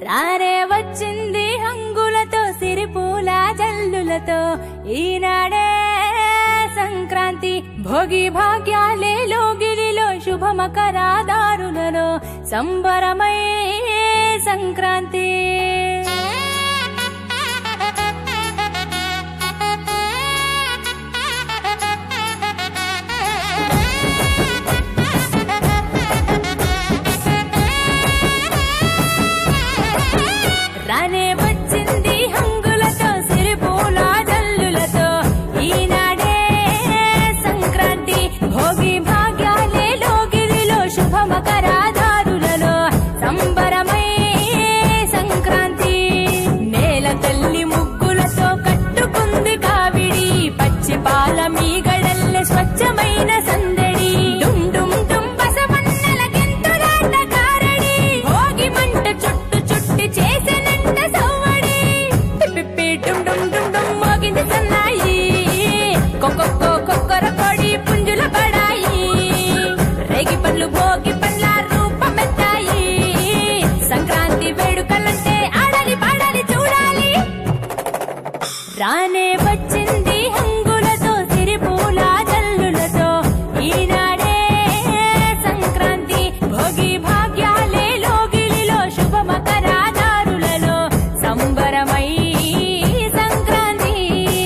రానే వచ్చింది హంగులతో సిరిపూల జల్లులతో ఈనాడే సంక్రాంతి భోగి భాగ్యాలే లోగిలిలో శుభమకరాదారులలో సంబరమై సంక్రాంతి రానే వచ్చింది హంగులతో సిరిపూల జల్లులతో ఈనాడే సంక్రాంతి భోగి భాగ్యాలే లోగిలిలో శుభమకరాదారులలో సంబరమై సంక్రాంతి నేల తల్లి ముగ్గులతో కట్టుకుంది కావిడి పచ్చి పాల మీగడల్లె స్వచ్ఛమైన సందడి డుమ్ డుమ్ డుమ్ బసవన్నెల గెంతులాట కారడి భోగి మంట చుట్టు చుట్టి చేసెనంట సవ్వడి పిప్పి డుమ్ డుమ్ డుమ్ డుమ్ మోగింది సన్నాయి కొక్కొక్కో కొక్కర కొడి పుంజుల పడాయి రేగి పండ్లు భోగి పండ్ల రూపమెత్తాయి సంక్రాంతి వేడుకలంటే ఆడాలి పాడాలి చూడాలి రానే వచ్చింది హంగులతో సిరిపూల జల్లులతో ఈనాడే సంక్రాంతి భోగి భాగ్యాలే లోగిలిలో శుభమకరాదారులలో సంబరమై సంక్రాంతి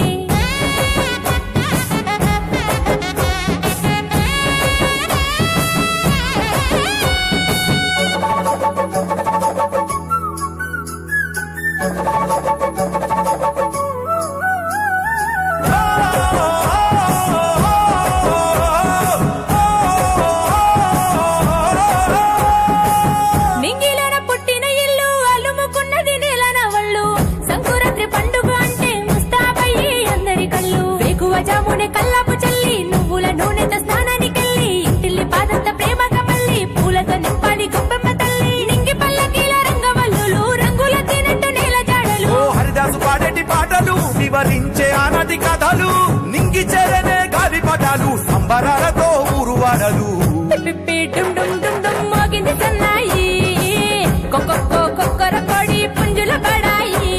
నింగిలోన పుట్టిన ఇల్లు అలుముకున్నది నెలన వళ్ళు సంకురాత్రి పండుగ అంటే ముస్తాబయ్యి అందరి కళ్ళు వేకువ జామునే కల్లాపు చల్లి నువ్వుల నూనెతో స్నానానికెళ్ళి ఇంటిల్లి పాదంత ప్రేమగా మళ్ళీ పూలతో నింపాలి గొప్పమ్మ తల్లి నింగి పల్లకీల రంగవల్లులు రంగుల తినట్టు నేల జాడలు ఓ హరిదాసు పాడేటి పాటలు వివరించే ఆనాటి కథలు నింగి చెరనే గాలిపటాలు సంబరాలతో ఊరువాడలు పిప్పి డుమ్ డుమ్ డుమ్ డుమ్ మోగింది సన్నాయి కొక్కొక్కో కొక్కర కొడి పుంజుల పడాయి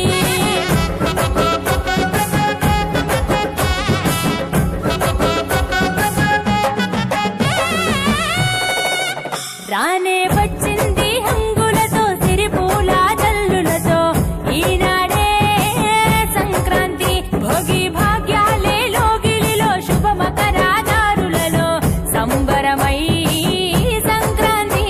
రానే వచ్చింది హంగులతో సిరిపూల జల్లులతో ఈనాడే సంక్రాంతి భోగి భాగ్యాలే లోగిలిలో శుభమకరాదారులలో సంబరమై సంక్రాంతి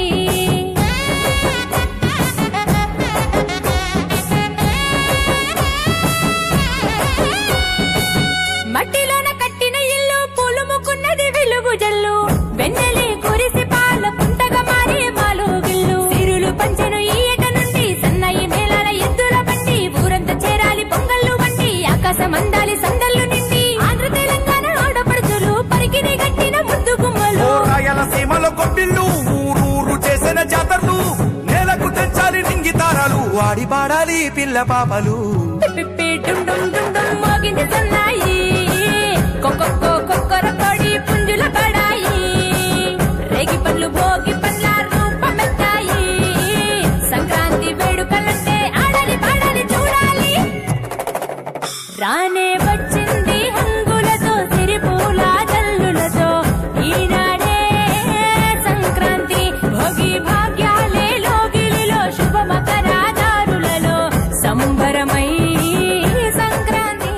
మట్టిలోన కట్టిన ఇల్లు పులుముకున్నది వెలుగు జల్లు వెన్నెలి కురిసి పాల పుంతగా మారి మాలు గిల్లు సిరులు పంచెను ఈ ఏట నుండి సన్నయి మేళాల ఎద్దుల బండి ఊరంతా చేరాలి పొంగళ్ళు వండి ఆకాశం అందాలి సందళ్ళు నిండి ఆంధ్ర తెలంగాణ ఆడపడుచులు పరికిని గట్టిన ముద్దు ఓ గుమ్మలు రాయలసీమలో కొట్టిల్లు ఊరూరు చేసిన జాతరలు నేలకు తెచ్చాలి నింగి తారాలు వాడి పాడాలి పిల్ల పాపలు పిప్పి డుమ్ డుమ్ డుమ్ డుమ్ మోగింది సన్నాయి కొక్కొక్కో కొక్కర కొడి పుంజుల పడాయి రేగి పండ్లు భోగి పండ్ల రూపమెత్తాయి సంక్రాంతి వేడుకలంటే ఆడాలి పాడాలి చూడాలి రానే వచ్చింది హంగులతో సిరిపూల జల్లులతో ఈనాడే సంక్రాంతి భోగి భాగ్యాలే లోగిలిలో శుభమకరాదారులలో సంబరమై సంక్రాంతి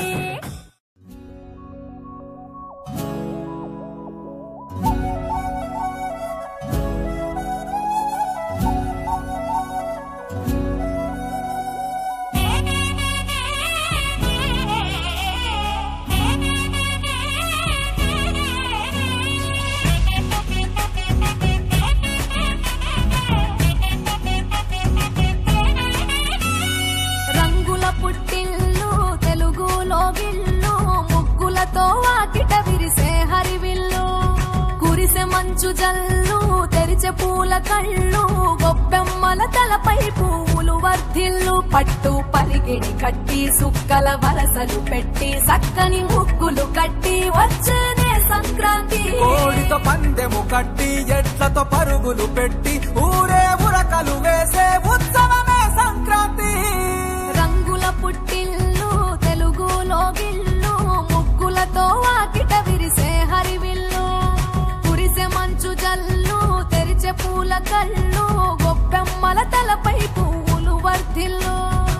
రంగుల పుట్టిల్లు తెలుగులో గిల్లు ముగ్గులతో వాకిట విరిసే హరివిల్లు కురిసె మంచు జల్లు తెరిచే పూల కళ్ళు గొబ్బెమ్మల తలపై పువ్వులు వర్ధిల్లు పట్టు పరిగిడి కట్టి సుక్కల వరసలు పెట్టి సక్కని ముగ్గులు కట్టి వచ్చేదే సంక్రాంతి కోడితో పందెము కట్టి ఎట్లతో పరుగులు పెట్టి ఊరే ఉరకలు వేసే ఉత్సవమే సంక్రాంతి కళ్ళు గొప్పెమ్మల తలపై పువ్వులు వర్ధిల్లు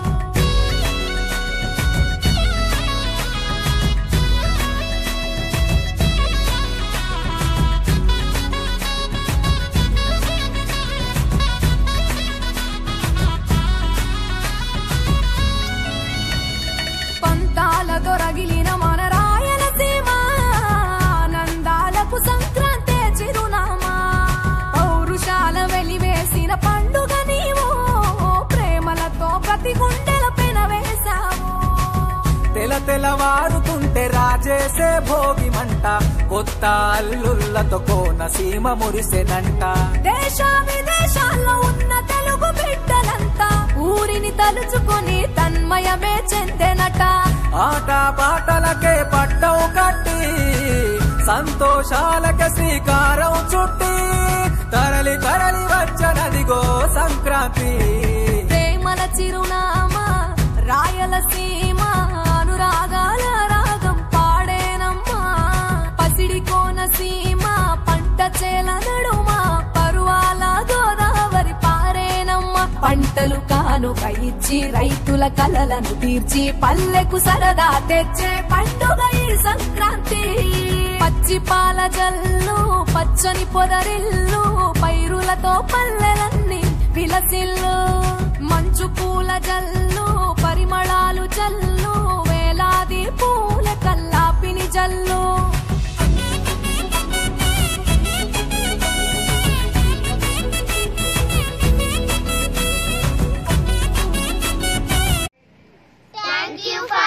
పంతాల దొరగిలిన మన రాయలసీమ ఆనందాలకు సంక్రాంతే చిరునామా పౌరుషాల వెలివేసిన పండుగ నీవు ప్రేమలతో ప్రతి గుండెల పెన వేశావు తెల తెలవారుతుంటే రాజేసే భోగి మంట కొత్త అల్లుళ్ళతో కోన సీమ మురిసెనంట దేశ విదేశాల్లో ఉన్న తెలుగు బిడ్డలంతా ఊరిని తలుచుకొని తన్మయమే చెందెనట ఆట పాటలకే పట్టం కట్టి సంతోషాలకే శ్రీకారం చుట్టి తరలి తరలి వచ్చనదిగో సంక్రాంతి ప్రేమల చిరునామా రాయలసీమ అనురాగాల రాగం పాడేనమ్మా పసిడి కోనసీమ పంట చేల నడుమా పరువాల గోదావరి పారేనమ్మా పంటలు కానుక ఇచ్చి రైతుల కలలను తీర్చి పల్లెకు సరదా తెచ్చే పండుగ ఈ సంక్రాంతి పచ్చి పాల జల్లు పచ్చని పొదరిల్లు పైరులతో పల్లెలన్నీ విలసిల్లు మంచు పూల జల్లు పరిమళాలు జల్లు వేలాది పూల కల్లాపిని జల్లు Thank you for